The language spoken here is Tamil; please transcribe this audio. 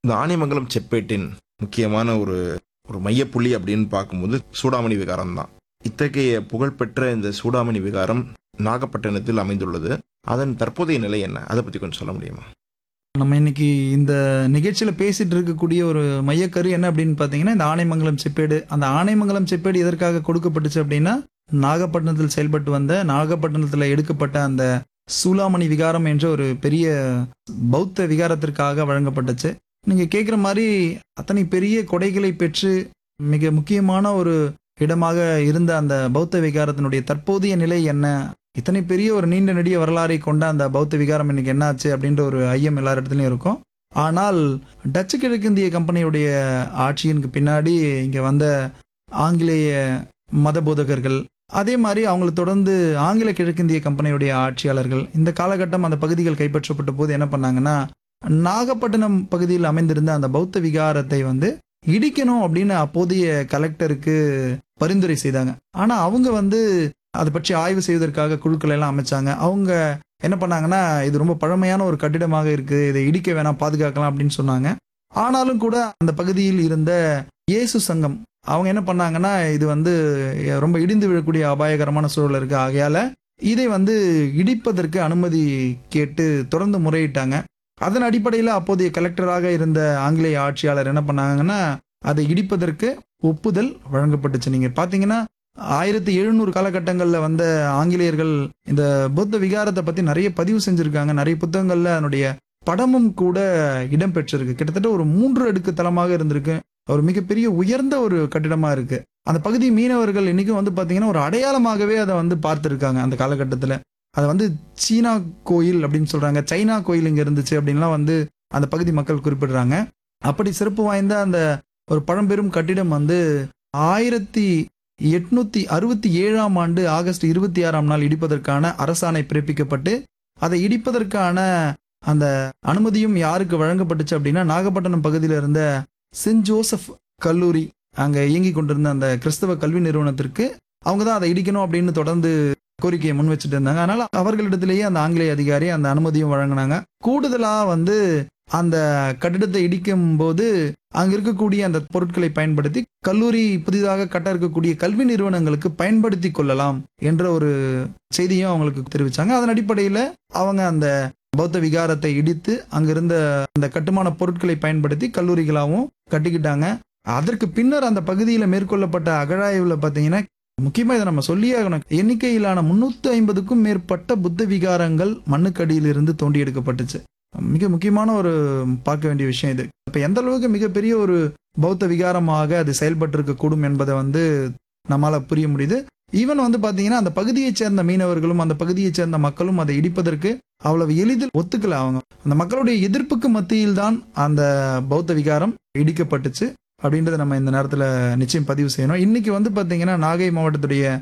இந்த ஆனைமங்கலம் செப்பேட்டின் முக்கியமான ஒரு ஒரு மையப்புள்ளி அப்படின்னு பார்க்கும்போது சூடாமணி விகாரம் தான் இத்தகைய புகழ்பெற்ற இந்த சூடாமணி விகாரம் நாகப்பட்டினத்தில் அமைந்துள்ளது அதன் தற்போதைய நிலை என்ன அதை பற்றி கொஞ்சம் சொல்ல முடியுமா நம்ம இன்னைக்கு இந்த நிகழ்ச்சியில பேசிட்டு இருக்கக்கூடிய ஒரு மையக்கரு என்ன அப்படின்னு பார்த்தீங்கன்னா இந்த ஆனைமங்கலம் செப்பேடு அந்த ஆனைமங்கலம் செப்பேடு எதற்காக கொடுக்கப்பட்டுச்சு அப்படின்னா நாகப்பட்டினத்தில் செயல்பட்டு வந்த நாகப்பட்டினத்தில் எடுக்கப்பட்ட அந்த சூலாமணி விகாரம் என்ற ஒரு பெரிய பௌத்த விகாரத்திற்காக வழங்கப்பட்டுச்சு நீங்க கேட்குற மாதிரி அத்தனை பெரிய கொடைகளை பெற்று மிக முக்கியமான ஒரு இடமாக இருந்த அந்த பௌத்த விகாரத்தினுடைய தற்போதைய நிலை என்ன இத்தனை பெரிய ஒரு நீண்ட நெடிய வரலாறை கொண்ட அந்த பௌத்த விகாரம் இன்னைக்கு என்னாச்சு அப்படின்ற ஒரு ஐயம் எல்லா இடத்துலையும் இருக்கும் ஆனால் டச்சு கிழக்கிந்திய கம்பெனியுடைய ஆட்சியினுக்கு பின்னாடி இங்கே வந்த ஆங்கிலேய மத போதகர்கள் அதே மாதிரி அவங்களை தொடர்ந்து ஆங்கில கிழக்கிந்திய கம்பெனியுடைய ஆட்சியாளர்கள் இந்த காலகட்டம் அந்த பகுதிகள் கைப்பற்றப்பட்ட போது என்ன பண்ணாங்கன்னா நாகப்பட்டினம் பகுதியில் அமைந்திருந்த அந்த பௌத்த விகாரத்தை வந்து இடிக்கணும் அப்படின்னு அப்போதைய கலெக்டருக்கு பரிந்துரை செய்தாங்க ஆனா அவங்க வந்து அதை பற்றி ஆய்வு செய்வதற்காக குழுக்கள் எல்லாம் அமைச்சாங்க அவங்க என்ன பண்ணாங்கன்னா இது ரொம்ப பழமையான ஒரு கட்டிடமாக இருக்கு இதை இடிக்க வேணாம் பாதுகாக்கலாம் அப்படின்னு சொன்னாங்க ஆனாலும் கூட அந்த பகுதியில் இருந்த இயேசு சங்கம் அவங்க என்ன பண்ணாங்கன்னா இது வந்து ரொம்ப இடிந்து விழக்கூடிய அபாயகரமான சூழல் இருக்கு ஆகையால இதை வந்து இடிப்பதற்கு அனுமதி கேட்டு தொடர்ந்து முறையிட்டாங்க அதன் அடிப்படையில் அப்போதைய கலெக்டராக இருந்த ஆங்கிலேய ஆட்சியாளர் என்ன பண்ணாங்கன்னா அதை இடிப்பதற்கு ஒப்புதல் வழங்கப்பட்டுச்சு நீங்க பாத்தீங்கன்னா ஆயிரத்தி எழுநூறு காலகட்டங்களில் வந்த ஆங்கிலேயர்கள் இந்த புத்த விகாரத்தை பத்தி நிறைய பதிவு செஞ்சிருக்காங்க நிறைய புத்தகங்கள்ல அதனுடைய படமும் கூட இடம் பெற்றிருக்கு கிட்டத்தட்ட ஒரு மூன்று அடுக்கு தளமாக இருந்திருக்கு ஒரு மிகப்பெரிய உயர்ந்த ஒரு கட்டிடமா இருக்கு அந்த பகுதி மீனவர்கள் இன்னைக்கும் வந்து பாத்தீங்கன்னா ஒரு அடையாளமாகவே அதை வந்து பார்த்துருக்காங்க அந்த காலகட்டத்தில் அதை வந்து சீனா கோயில் அப்படின்னு சொல்றாங்க சைனா கோயில் இங்க இருந்துச்சு அப்படின்லாம் வந்து அந்த பகுதி மக்கள் குறிப்பிடுறாங்க அப்படி சிறப்பு வாய்ந்த அந்த ஒரு பழம்பெரும் கட்டிடம் வந்து ஆயிரத்தி எட்நூத்தி அறுபத்தி ஏழாம் ஆண்டு ஆகஸ்ட் இருபத்தி ஆறாம் நாள் இடிப்பதற்கான அரசாணை பிறப்பிக்கப்பட்டு அதை இடிப்பதற்கான அந்த அனுமதியும் யாருக்கு வழங்கப்பட்டுச்சு அப்படின்னா நாகப்பட்டினம் பகுதியில் இருந்த சென்ட் ஜோசப் கல்லூரி அங்க இயங்கி கொண்டிருந்த அந்த கிறிஸ்தவ கல்வி நிறுவனத்திற்கு அவங்க தான் அதை இடிக்கணும் அப்படின்னு தொடர்ந்து கோரிக்கையை முன் வச்சுட்டு இருந்தாங்க அதனால அவர்களிடத்திலேயே அந்த ஆங்கிலேய அதிகாரி அந்த அனுமதியும் வழங்கினாங்க கூடுதலா வந்து அந்த கட்டிடத்தை இடிக்கும் போது அங்க இருக்கக்கூடிய அந்த பொருட்களை பயன்படுத்தி கல்லூரி புதிதாக கட்ட இருக்கக்கூடிய கல்வி நிறுவனங்களுக்கு பயன்படுத்தி கொள்ளலாம் என்ற ஒரு செய்தியும் அவங்களுக்கு தெரிவிச்சாங்க அதன் அடிப்படையில் அவங்க அந்த பௌத்த விகாரத்தை இடித்து அங்கிருந்த அந்த கட்டுமான பொருட்களை பயன்படுத்தி கல்லூரிகளாகவும் கட்டிக்கிட்டாங்க அதற்கு பின்னர் அந்த பகுதியில் மேற்கொள்ளப்பட்ட அகழாய்வுல பார்த்தீங்கன்னா முக்கியமா இதை நம்ம சொல்லியே ஆகணும் எண்ணிக்கையிலான முன்னூத்தி ஐம்பதுக்கும் மேற்பட்ட புத்த விகாரங்கள் மண்ணுக்கடியில் இருந்து தோண்டி எடுக்கப்பட்டுச்சு மிக முக்கியமான ஒரு பார்க்க வேண்டிய விஷயம் இது இப்ப எந்த அளவுக்கு மிகப்பெரிய ஒரு பௌத்த விகாரமாக அது செயல்பட்டு இருக்கக்கூடும் என்பதை வந்து நம்மால புரிய முடியுது ஈவன் வந்து பாத்தீங்கன்னா அந்த பகுதியைச் சேர்ந்த மீனவர்களும் அந்த பகுதியைச் சேர்ந்த மக்களும் அதை இடிப்பதற்கு அவ்வளவு எளிதில் ஒத்துக்கல அவங்க அந்த மக்களுடைய எதிர்ப்புக்கு மத்தியில் தான் அந்த பௌத்த விகாரம் இடிக்கப்பட்டுச்சு அப்படின்றத நம்ம இந்த நேரத்தில் நிச்சயம் பதிவு செய்யணும் இன்னைக்கு வந்து பார்த்தீங்கன்னா நாகை மாவட்டத்துடைய